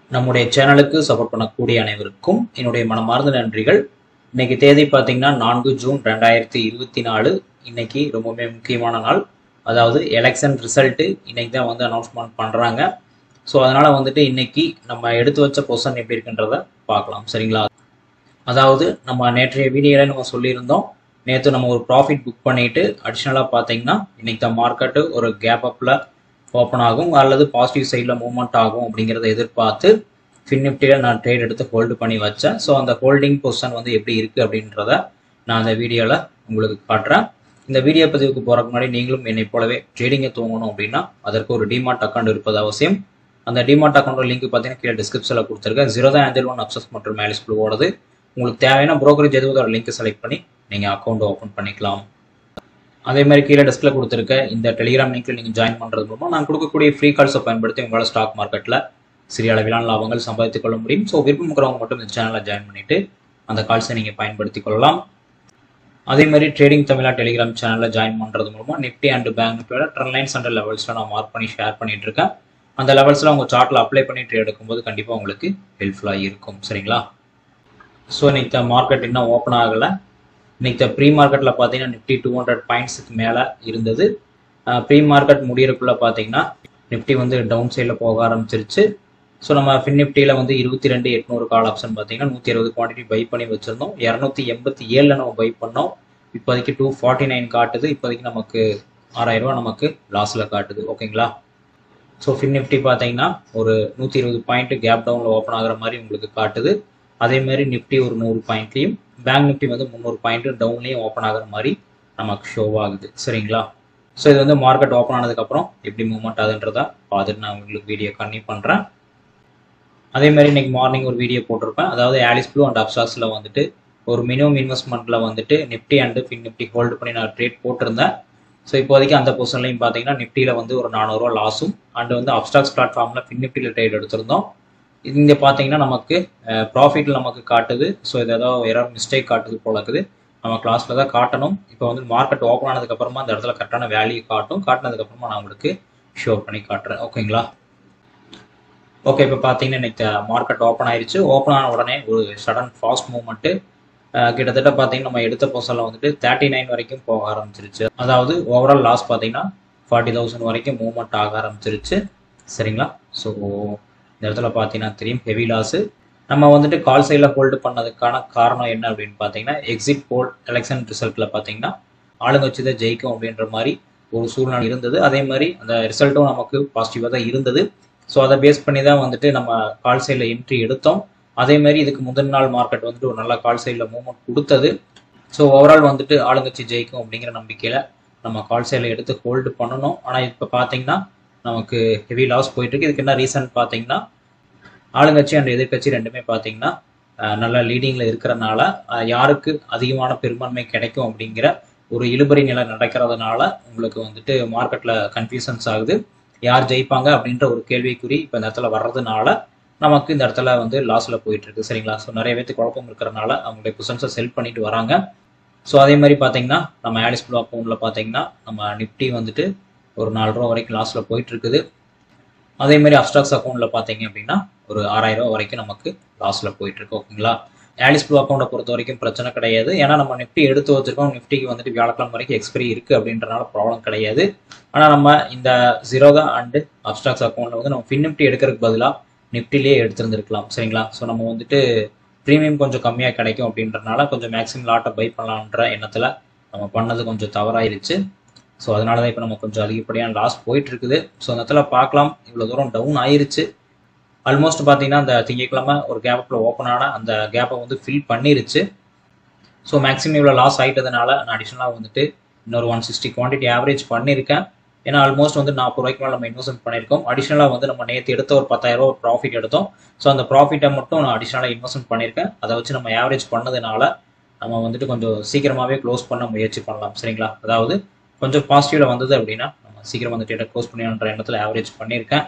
நம்முடைய சேனலுக்கு சப்போர்ட் பண்ணக்கூடிய அனைவருக்கும் என்னுடைய மனமார்ந்த நன்றிகள் இன்னைக்கு தேதி பார்த்தீங்கன்னா நான்கு ஜூன் ரெண்டாயிரத்தி இருபத்தி நாலு இன்னைக்கு ரொம்பவுமே முக்கியமான நாள் அதாவது எலெக்ஷன் ரிசல்ட்டு இன்னைக்கு தான் வந்து அனௌன்ஸ்மெண்ட் பண்ணுறாங்க ஸோ அதனால் வந்துட்டு இன்னைக்கு நம்ம எடுத்து வச்ச பொசிஷன் எப்படி இருக்குன்றத பார்க்கலாம் சரிங்களா அதாவது நம்ம நேற்றைய வீடியோவில் நம்ம சொல்லியிருந்தோம் நேற்று நம்ம ஒரு ப்ராஃபிட் புக் பண்ணிட்டு அடிஷ்னலாக பார்த்தீங்கன்னா இன்னைக்கு தான் மார்க்கெட்டு ஒரு கேப் அப்பில் ஓப்பன் ஆகும் அல்லது பாசிட்டிவ் சைடில் மூவ்மெண்ட் ஆகும் அப்படிங்கிறத எதிர்பார்த்து ஃபின் நிஃப்டியில் நான் ட்ரேட் எடுத்து ஹோல்டு பண்ணி வச்சேன் ஸோ அந்த ஹோல்டிங் பொசிஷன் வந்து எப்படி இருக்குது அப்படின்றத நான் அந்த வீடியோவில் உங்களுக்கு காட்டுறேன் இந்த வீடியோ பதிவுக்கு போகிறதுக்கு முன்னாடி நீங்களும் என்னை போலவே ட்ரேடிங்கை தூங்கணும் அப்படின்னா அதற்கு ஒரு டிமார்ட் அக்கௌண்ட் இருப்பது அவசியம் அந்த டிமார்ட் அக்கௌண்ட் லிங்க் பார்த்தீங்கன்னா கீழே டிஸ்கிரிப்ஷனில் கொடுத்துருக்கேன் ஜீரோ தான் ஏஞ்சல் ஒன் அப்சஸ் மற்றும் மேலிஸ் ஓடுது உங்களுக்கு தேவையான brokerage எதுவும் ஒரு லிங்க் செலக்ட் பண்ணி நீங்கள் அக்கௌண்ட் ஓப்பன் பண்ணிக்கலாம் அதே மாதிரி கீழே டெஸ்கில் கொடுத்துருக்க இந்த டெலிகிராம் லிங்க்ல நீங்கள் ஜாயின் பண்ணுறது மூலமாக நான் கொடுக்கக்கூடிய ஃப்ரீ கால்ஸை பயன்படுத்தி உங்களால் ஸ்டாக் மார்க்கெட்டில் சிறிய அளவிலான லாபங்கள் சம்பாதித்துக் கொள்ள முடியும் ஸோ விருப்பம் இருக்கிறவங்க மட்டும் இந்த சேனலை ஜாயின் பண்ணிட்டு அந்த கால்ஸை நீங்கள் பயன்படுத்திக் கொள்ளலாம் அதே மாதிரி ட்ரேடிங் தமிழா டெலிகிராம் சேனலில் ஜாயின் பண்ணுறது மூலமாக நிஃப்டி அண்ட் பேங்க் நிஃப்டியோட ட்ரெண்ட் லைன்ஸ் அண்ட் லெவல்ஸில் நான் மார்க் பண்ணி ஷேர் பண்ணிட்டு இருக்கேன் அந்த லெவல்ஸில் உங்கள் சார்ட்டில் அப்ளை பண்ணி ட்ரேட் எடுக்கும்போது கண்டிப்பாக உங்களுக்கு ஹெல்ப்ஃபுல்லாக இருக்கும் சரிங்களா ஸோ இன்னைக்கு மார்க்கெட் இன்னும் ஓப்பன் ஆகலை இன்னைக்கு ப்ரீ மார்க்கெட்டில் பார்த்தீங்கன்னா நிஃப்டி டூ ஹண்ட்ரட் பாயிண்ட்ஸுக்கு மேலே இருந்தது ப்ரீ மார்க்கெட் முடியறதுக்குள்ள பார்த்தீங்கன்னா நிஃப்டி வந்து டவுன் சைடில் போக ஆரம்பிச்சிருச்சு ஸோ நம்ம ஃபின் நிஃப்டியில் வந்து இருபத்தி ரெண்டு எட்நூறு கால் ஆப்ஷன் பார்த்தீங்கன்னா நூற்றி இருபது குவான்டிட்டி பை பண்ணி வச்சுருந்தோம் இரநூத்தி எண்பத்தி ஏழில் நம்ம பை பண்ணோம் இப்போதைக்கு டூ ஃபார்ட்டி நைன் காட்டுது இப்போதைக்கு நமக்கு ஆறாயிரம் ரூபா நமக்கு லாஸில் காட்டுது ஓகேங்களா ஸோ ஃபின் நிஃப்டி பார்த்தீங்கன்னா ஒரு நூற்றி இருபது பாயிண்ட் கேப் டவுனில் ஓப்பன் ஆகுற மாதிரி உங்களுக்கு காட்டுது அதே மாதிரி நிஃப்டி ஒரு நூறு பாயிண்ட்லையும் பேங்க் நிஃப்டி வந்து முந்நூறு பாயிண்ட் டவுன்லையும் ஓப்பன் ஆகுற மாதிரி நமக்கு ஷோ ஆகுது சரிங்களா ஸோ இது வந்து மார்க்கெட் ஓப்பன் ஆனதுக்கப்புறம் எப்படி மூவ்மெண்ட் ஆகுதுன்றதா பார்த்துட்டு நான் உங்களுக்கு வீடியோ கன்னியூ பண்ணுறேன் அதே மாதிரி இன்னைக்கு மார்னிங் ஒரு வீடியோ போட்டிருப்பேன் அதாவது ஆலிஸ் ப்ளூ அண்ட் அப்சாஸில் வந்துட்டு ஒரு மினிமம் இன்வெஸ்ட்மெண்ட்டில் வந்துட்டு nifty and fin nifty hold பண்ணி நான் ட்ரேட் போட்டிருந்தேன் ஸோ இப்போதைக்கு அந்த பொசிஷன்லையும் பார்த்தீங்கன்னா நிஃப்டியில் வந்து ஒரு நானூறுரூவா லாஸும் அண்ட் வந்து அப்டாக்ஸ் பிளாட்ஃபார்மில் ஃபின் நிஃப்டியில் ட்ரேட் எடுத்திருந்தோம் இங்கே பார்த்தீங்கன்னா நமக்கு ப்ராஃபிட் நமக்கு காட்டுது ஸோ இது ஏதோ எரர் மிஸ்டேக் காட்டுது போல இருக்குது நம்ம கிளாஸில் தான் காட்டணும் இப்போ வந்து மார்க்கெட் ஓப்பன் ஆனதுக்கப்புறமா அந்த இடத்துல கரெக்டான வேல்யூ காட்டும் காட்டினதுக்கப்புறமா நான் உங்களுக்கு ஷோ பண்ணி காட்டுறேன் ஓகேங்களா ஓகே இப்போ பார்த்தீங்கன்னா இன்னைக்கு மார்க்கெட் ஓப்பன் ஆயிருச்சு ஓப்பன் ஆன உடனே ஒரு சடன் ஃபாஸ்ட் மூவ்மெண்ட்டு கிட்டத்தட்ட பார்த்தீங்கன்னா நம்ம எடுத்த பொசலில் வந்துட்டு தேர்ட்டி நைன் வரைக்கும் போக ஆரம்பிச்சிருச்சு அதாவது ஓவரால் லாஸ் பார்த்தீங்கன்னா ஃபார்ட்டி தௌசண்ட் வரைக்கும் மூவ்மெண்ட் ஆக ஆரம்பிச்சிருச்சு சரிங்களா ஸோ இந்த இடத்துல பார்த்தீங்கன்னா தெரியும் ஹெவி லாஸு நம்ம வந்துட்டு கால் சைடில் ஹோல்டு பண்ணதுக்கான காரணம் என்ன அப்படின்னு பார்த்தீங்கன்னா எக்ஸிட் போல் எலெக்ஷன் ரிசல்ட்டில் பார்த்தீங்கன்னா ஆளுங்கட்சி தான் ஜெயிக்கும் அப்படின்ற மாதிரி ஒரு சூழ்நிலை இருந்தது அதே மாதிரி அந்த ரிசல்ட்டும் நமக்கு பாசிட்டிவாக தான் இருந்தது ஸோ அதை பேஸ் பண்ணி தான் வந்துட்டு நம்ம கால் சைடில் என்ட்ரி எடுத்தோம் அதே மாதிரி இதுக்கு முந்தின நாள் மார்க்கெட் வந்துட்டு ஒரு நல்ல கால் சைடில் மூவ்மெண்ட் கொடுத்தது ஸோ ஓவரால் வந்துட்டு ஆளுங்கட்சி ஜெயிக்கும் அப்படிங்கிற நம்பிக்கையில் நம்ம கால் சைடில் எடுத்து ஹோல்டு பண்ணணும் ஆனால் இப்போ பார்த்தீங்கன்னா நமக்கு ஹெவி லாஸ் போயிட்டு இருக்கு இதுக்கு என்ன ரீசன் பார்த்தீங்கன்னா ஆளுங்கட்சி அண்ட் எதிர்கட்சி ரெண்டுமே பார்த்தீங்கன்னா நல்ல லீடிங்கில் இருக்கிறனால யாருக்கு அதிகமான பெரும்பான்மை கிடைக்கும் அப்படிங்கிற ஒரு இழுபறி நிலை நடக்கிறதுனால உங்களுக்கு வந்துட்டு மார்க்கெட்டில் கன்ஃபியூஷன்ஸ் ஆகுது யார் ஜெயிப்பாங்க அப்படின்ற ஒரு கேள்விக்குறி இப்போ இந்த இடத்துல வர்றதுனால நமக்கு இந்த இடத்துல வந்து லாஸில் போயிட்டு இருக்கு சரிங்களா ஸோ நிறைய பேருக்கு குழப்பம் இருக்கிறனால அவங்களுடைய பொசிஷன்ஸை செல் பண்ணிட்டு வராங்க ஸோ அதே மாதிரி பார்த்தீங்கன்னா நம்ம ஆலிஸ் ப்ளூ அக்கௌண்ட்டில் பார்த்தீங்கன்னா நம்ம நிஃப்டி வந்துட்டு ஒரு நாலு ரூபா வரைக்கும் லாஸில் போயிட்டு இருக்குது அதே மாதிரி அப்டாக்ஸ் அக்கௌண்ட்டில் பார்த்தீங்க அப்படின்னா ஒரு ஆறாயிரம் ரூபா வரைக்கும் நமக்கு லாஸில் போயிட்டு இருக்கு ஓகேங்களா ஆலிஸ் ப்ளூ அக்கௌண்ட்டை பொறுத்த வரைக்கும் பிரச்சனை கிடையாது ஏன்னா நம்ம நிஃப்டி எடுத்து வச்சிருக்கோம் நிஃப்டிக்கு வந்துட்டு வியாழக்கிழமை வரைக்கும் எக்ஸ்பைரி இருக்குது அப்படின்றனால ப்ராப்ளம் கிடையாது ஆனால் நம்ம இந்த ஜீரோதா அண்டு அப்டாக்ஸ் அக்கௌண்ட்டில் வந்து நம்ம ஃபின் நிஃப்டி எடுக்கிறதுக்கு பதிலாக நிஃப்டிலேயே எடுத்திருந்துருக்கலாம் சரிங்களா ஸோ நம்ம வந்துட்டு ப்ரீமியம் கொஞ்சம் கம்மியாக கிடைக்கும் அப்படின்றனால கொஞ்சம் மேக்ஸிமம் லாட்டை பை பண்ணலான்ற எண்ணத்தில் நம்ம பண்ணது கொஞ்சம் தவறாயிருச்சு ஸோ அதனால தான் இப்போ நம்ம கொஞ்சம் அதிகப்படியான லாஸ் போயிட்டு இருக்குது ஸோ அந்த இடத்துல பார்க்கலாம் இவ்வளோ தூரம் டவுன் ஆயிருச்சு ஆல்மோஸ்ட் பார்த்தீங்கன்னா அந்த திங்கக்கிழமை ஒரு கேப்பில் ஓப்பன் ஆன அந்த கேப்பை வந்து ஃபில் பண்ணிருச்சு ஸோ மேக்ஸிமம் இவ்வளோ லாஸ் ஆகிட்டதுனால நான் அடிஷ்னலாக வந்துட்டு இன்னொரு ஒன் சிக்ஸ்டி குவான்டிட்டி ஆவரேஜ் பண்ணியிருக்கேன் ஏன்னா ஆல்மோஸ்ட் வந்து நாற்பது ரூபாய்க்கு மேலே நம்ம இன்வெஸ்ட்மெண்ட் பண்ணியிருக்கோம் அடிஷ்னலாக வந்து நம்ம நேற்று எடுத்த ஒரு பத்தாயிரம் ரூபா ப்ராஃபிட் எடுத்தோம் ஸோ அந்த ப்ராஃபிட்டை மட்டும் நான் அடிஷ்னலாக இன்வெஸ்ட்மெண்ட் பண்ணியிருக்கேன் அதை வச்சு நம்ம ஆவரேஜ் பண்ணதுனால நம்ம வந்துட்டு கொஞ்சம் சீக்கிரமாகவே க்ளோஸ் பண்ண முயற்சி பண்ணலாம் சரிங்களா அதாவது கொஞ்சம் பாசிட்டிவில் வந்தது அப்படின்னா நம்ம சீக்கிரம் வந்து டேட்டா க்ளோஸ் பண்ணிடுன்ற எண்ணத்தில் ஆவரேஜ் பண்ணியிருக்கேன்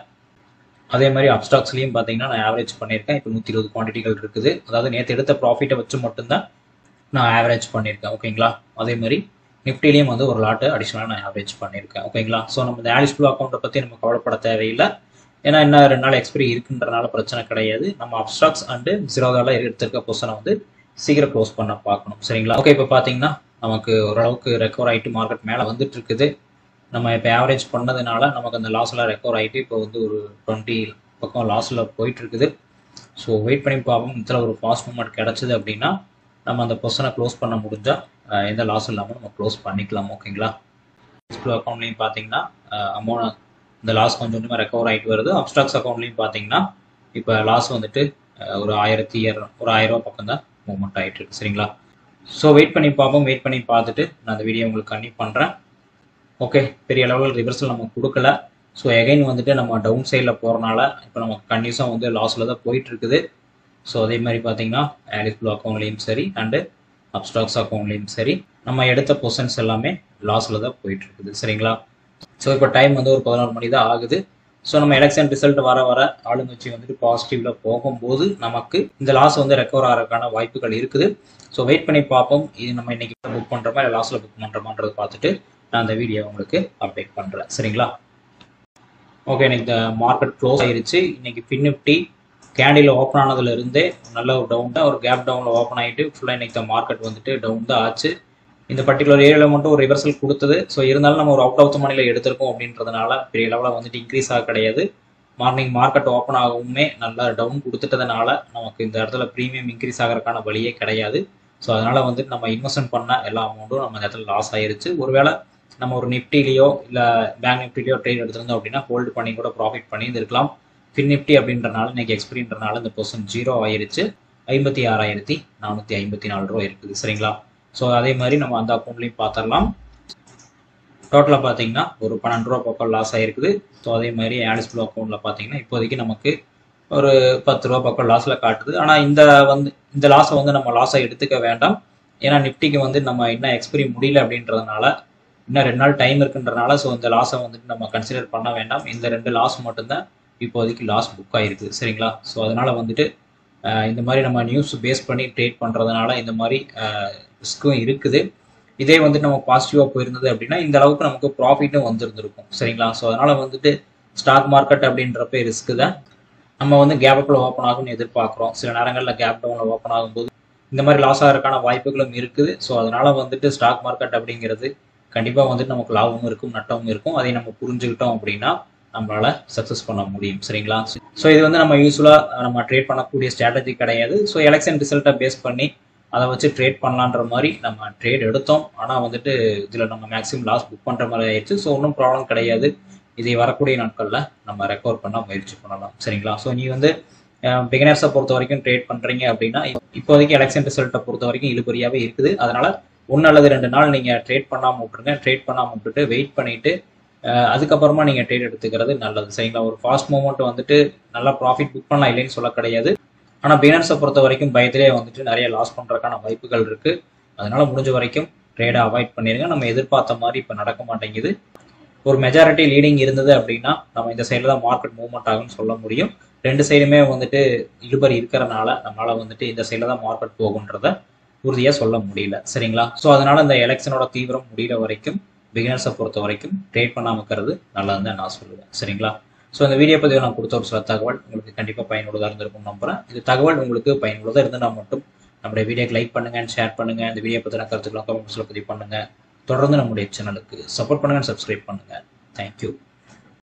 அதே மாதிரி அப்ஸ்டாக்ஸ்லையும் பார்த்தீங்கன்னா நான் ஆவரேஜ் பண்ணியிருக்கேன் இப்போ நூற்றி இருபது குவான்டிட்டிகள் இருக்குது அதாவது நேற்று எடுத்த ப்ராஃபிட்டை வச்சு மட்டும்தான் நான் ஆவரேஜ் பண்ணியிருக்கேன் ஓகேங்களா அதே மாதிரி நிஃப்டிலையும் வந்து ஒரு லாட்டு அடிஷ்னலாக நான் ஆவரேஜ் பண்ணியிருக்கேன் ஓகேங்களா ஸோ நம்ம இந்த ஆலிஸ் ப்ளூ அக்கௌண்ட்டை பற்றி நம்ம கவலைப்பட தேவையில்லை ஏன்னா இன்னும் ரெண்டு நாள் எக்ஸ்பிரி இருக்குன்றனால பிரச்சனை கிடையாது நம்ம அப்ஸ்டாக்ஸ் அண்டு ஜீரோதால எடுத்திருக்க பொசனை வந்து சீக்கிரம் க்ளோஸ் பண்ண பார்க்கணும் சரிங்களா ஓகே இப்போ பார்த்தீங்கன்னா நமக்கு ஓரளவுக்கு ரெக்கவர் ஆகிட்டு மார்க்கெட் மேலே வந்துட்டு இருக்குது நம்ம இப்போ ஆவரேஜ் பண்ணதுனால நமக்கு அந்த லாஸில் ரெக்கவர் ஆகிட்டு இப்போ வந்து ஒரு டுவெண்ட்டி பக்கம் லாஸில் போயிட்டு இருக்குது ஸோ வெயிட் பண்ணி பார்ப்போம் இதில் ஒரு ஃபாஸ்ட் மூமெண்ட் கிடச்சிது அப்படின்னா நம்ம அந்த பொசனை க்ளோஸ் பண்ண முடிஞ்சால் எந்த லாஸ் இல்லாமல் நம்ம க்ளோஸ் பண்ணிக்கலாம் ஓகேங்களா டிஸ்பிளே அக்கௌண்ட்லையும் பார்த்தீங்கன்னா அமௌண்ட் இந்த லாஸ் கொஞ்சம் கொஞ்சமாக ரெக்கவர் ஆகிட்டு வருது அப்ஸ்டாக்ஸ் அக்கௌண்ட்லையும் பார்த்தீங்கன்னா இப்போ லாஸ் வந்துட்டு ஒரு ஆயிரத்தி இரநூ ஒரு ஆயிரம் ரூபா பக்கம் தான் மூவ்மெண்ட் ஆகிட்டு இருக்கு சரிங்களா ஸோ வெயிட் பண்ணி பார்ப்போம் வெயிட் பண்ணி பார்த்துட்டு நான் அந்த வீடியோ உங்களுக்கு கன்டினியூ பண்ணுறேன் ஓகே பெரிய லெவலில் ரிவர்சல் நம்ம கொடுக்கல ஸோ எகைன் வந்துட்டு நம்ம டவுன் சைடில் போகிறனால இப்போ நமக்கு கண்டிப்பாக வந்து லாஸில் தான் போயிட்டு இருக்குது ஸோ அதே மாதிரி பார்த்தீங்கன்னா ஆலிஸ் ப்ளூ அக்கௌண்ட்லேயும் சரி அண்டு அப்ஸ்டாக்ஸ் அக்கௌண்ட்லேயும் சரி நம்ம எடுத்த பொசன்ஸ் எல்லாமே லாஸில் தான் போயிட்டு இருக்குது சரிங்களா ஸோ இப்போ டைம் வந்து ஒரு பதினோரு மணி தான் ஆகுது ஸோ நம்ம எலெக்ஷன் ரிசல்ட் வர வர ஆளுங்கட்சி வந்துட்டு பாசிட்டிவ்ல போகும்போது நமக்கு இந்த லாஸ் வந்து ரெக்கவர் ஆகிறதுக்கான வாய்ப்புகள் இருக்குது ஸோ வெயிட் பண்ணி பார்ப்போம் இது நம்ம இன்னைக்கு புக் பண்ணுறோமா இல்லை லாஸில் புக் பண்ணுறோமான்றது பார்த்துட்டு நான் அந்த வீடியோ உங்களுக்கு அப்டேட் பண்ணுறேன் சரிங்களா ஓகே இன்னைக்கு இந்த மார்க்கெட் க்ளோஸ் ஆயிருச்சு இன்னைக்கு பின் நிஃப்டி கேண்டில் ஓப்பன் ஆனதுல இருந்தே நல்ல ஒரு டவுன் தான் ஒரு கேப் டவுனில் ஓப்பன் ஆகிட்டு ஃபுல்லாக இன்னைக்கு இந்த மார்க்கெட் வந்துட்டு டவுன் தான் ஆச்சு இந்த பர்டிகுலர் ஏரியாவில் மட்டும் ஒரு ரிவர்சல் கொடுத்தது ஸோ இருந்தாலும் நம்ம ஒரு அவுட் ஆஃப் த மணியில் எடுத்திருக்கோம் அப்படின்றதுனால பெரிய லெவலில் வந்துட்டு இன்க்ரீஸ் ஆக கிடையாது மார்னிங் மார்க்கெட் ஓப்பன் ஆகவுமே நல்லா டவுன் கொடுத்துட்டதுனால நமக்கு இந்த இடத்துல ப்ரீமியம் இன்க்ரீஸ் ஆகிறதுக்கான வழியே கிடையாது ஸோ அதனால வந்துட்டு நம்ம இன்வெஸ்ட்மெண்ட் பண்ண எல்லா அமௌண்ட்டும் நம்ம இந்த இடத்துல லாஸ் ஆயிருச்சு ஒருவேளை நம்ம ஒரு நிஃப்டிலேயோ இல்லை பேங்க் நிஃப்டிலையோ ட்ரேட் எடுத்திருந்தோம் அப்படின்னா ஹோல்டு பண்ணி கூட ப்ராஃபிட் பண்ணி இருக்கலாம் ஃபின் நிஃப்டி அப்படின்றனால இன்னைக்கு எக்ஸ்பிரின்றனால இந்த பொர்சன் ஜீரோ ஆயிருச்சு ஐம்பத்தி ஆறாயிரத்தி நானூற்றி ஐம்பத்தி நாலு ரூபா இருக்குது சரிங்களா ஸோ அதே மாதிரி நம்ம அந்த அக்கௌண்ட்லையும் பார்த்துடலாம் டோட்டலாக பார்த்தீங்கன்னா ஒரு பன்னெண்டு ரூபா பக்கம் லாஸ் ஆயிருக்குது ஸோ அதே மாதிரி ஆலிஸ் ப்ளூ அக்கௌண்ட்டில் பார்த்தீங்கன்னா இப்போதைக்கு நமக்கு ஒரு பத்து ரூபா பக்கம் லாஸில் காட்டுது ஆனால் இந்த வந்து இந்த லாஸை வந்து நம்ம லாஸை எடுத்துக்க வேண்டாம் ஏன்னா நிஃப்டிக்கு வந்து நம்ம இன்னும் எக்ஸ்பிரி முடியல அப்படின்றதுனால இன்னும் ரெண்டு நாள் டைம் இருக்குன்றனால ஸோ இந்த லாஸை வந்துட்டு நம்ம கன்சிடர் பண்ண வேண்டாம் இந்த ரெண்டு லாஸ் மட்டும்தான் இப்போதைக்கு லாஸ் புக் ஆயிருக்கு சரிங்களா ஸோ அதனால வந்துட்டு இந்த மாதிரி நம்ம நியூஸ் பேஸ் பண்ணி ட்ரேட் பண்ணுறதுனால இந்த மாதிரி ரிஸ்க்கும் இருக்குது இதே வந்துட்டு நம்ம பாசிட்டிவாக போயிருந்தது அப்படின்னா இந்த அளவுக்கு நமக்கு ப்ராஃபிட்டும் வந்திருந்திருக்கும் சரிங்களா ஸோ அதனால வந்துட்டு ஸ்டாக் மார்க்கெட் அப்படின்றப்ப ரிஸ்க்கு தான் நம்ம வந்து கேப்புக்குள்ள ஓப்பன் ஆகும்னு எதிர்பார்க்குறோம் சில நேரங்களில் கேப் டவுனில் ஓப்பன் ஆகும்போது இந்த மாதிரி லாஸ் ஆகிறதுக்கான வாய்ப்புகளும் இருக்குது ஸோ அதனால வந்துட்டு ஸ்டாக் மார்க்கெட் அப்படிங்கிறது கண்டிப்பாக வந்துட்டு நமக்கு லாபமும் இருக்கும் நட்டமும் இருக்கும் அதை நம்ம புரிஞ்சுக்கிட்டோம் அப்படின்னா நம்மளால சக்ஸஸ் பண்ண முடியும் சரிங்களா ஸோ இது வந்து நம்ம யூஸ்வலாக நம்ம ட்ரேட் பண்ணக்கூடிய ஸ்ட்ராட்டஜி கிடையாது ஸோ எலெக்ஷன் ரிசல்ட்டை பேஸ் பண்ணி அதை வச்சு ட்ரேட் பண்ணலான்ற மாதிரி நம்ம ட்ரேட் எடுத்தோம் ஆனால் வந்துட்டு இதில் நம்ம மேக்ஸிமம் லாஸ் புக் பண்ணுற மாதிரி ஆயிடுச்சு ஸோ ஒன்றும் ப்ராப்ளம் கிடையாது இதை வரக்கூடிய நாட்களில் நம்ம ரெக்கவர் பண்ண முயற்சி பண்ணலாம் சரிங்களா ஸோ நீ வந்து பிகினர்ஸை பொறுத்த வரைக்கும் ட்ரேட் பண்ணுறீங்க அப்படின்னா இப்போதைக்கு எலெக்ஷன் ரிசல்ட்டை பொறுத்த வரைக்கும் இழுபறியாகவே இருக்குது அதனால ஒன்று அல்லது ரெண்டு நாள் நீங்கள் ட்ரேட் பண்ணாமல் விட்டுருங்க ட்ரேட் பண்ணாமல் விட்டுட்டு வெயிட் பண்ணிட்டு அதுக்கப்புறமா நீங்கள் ட்ரேட் எடுத்துக்கிறது நல்லது சரிங்களா ஒரு ஃபாஸ்ட் மூமெண்ட் வந்துட்டு நல்லா ப்ராஃபிட் புக் பண்ணலாம் இல்லைன்னு சொல்ல கிடையாது ஆனால் பிகினர்ஸை பொறுத்த வரைக்கும் பயத்திலே வந்துட்டு நிறைய லாஸ் பண்ணுறதுக்கான வாய்ப்புகள் இருக்குது அதனால முடிஞ்ச வரைக்கும் ட்ரேடை அவாய்ட் பண்ணிடுங்க நம்ம எதிர்பார்த்த மாதிரி இப்போ நடக்க மாட்டேங்குது ஒரு மெஜாரிட்டி லீடிங் இருந்தது அப்படின்னா நம்ம இந்த சைடில் தான் மார்க்கெட் மூவ்மெண்ட் ஆகும்னு சொல்ல முடியும் ரெண்டு சைடுமே வந்துட்டு இழுபறி இருக்கிறனால நம்மளால வந்துட்டு இந்த சைடில் தான் மார்க்கெட் போகுன்றத உறுதியாக சொல்ல முடியல சரிங்களா ஸோ அதனால இந்த எலெக்ஷனோட தீவிரம் முடிகிற வரைக்கும் பிகினர்ஸை பொறுத்த வரைக்கும் ட்ரேட் பண்ணாமல் இருக்கிறது நல்லதுன்னு தான் நான் சொல்லுவேன் சரிங்களா ஸோ இந்த வீடியோ பதிவு நான் கொடுத்த ஒரு சில தகவல் உங்களுக்கு கண்டிப்பாக பயனுள்ளதாக இருந்திருக்கும் நம்புறேன் இது தகவல் உங்களுக்கு பயனுள்ளதாக இருந்தால் மட்டும் நம்முடைய வீடியோக்கு லைக் பண்ணுங்க ஷேர் பண்ணுங்க இந்த வீடியோ பற்றின கருத்துக்களை கமெண்ட்ஸில் பதிவு பண்ணுங்க தொடர்ந்து நம்முடைய சேனலுக்கு சப்போர்ட் பண்ணுங்க சப்ஸ்கிரைப் பண்ணுங்க தேங்க்யூ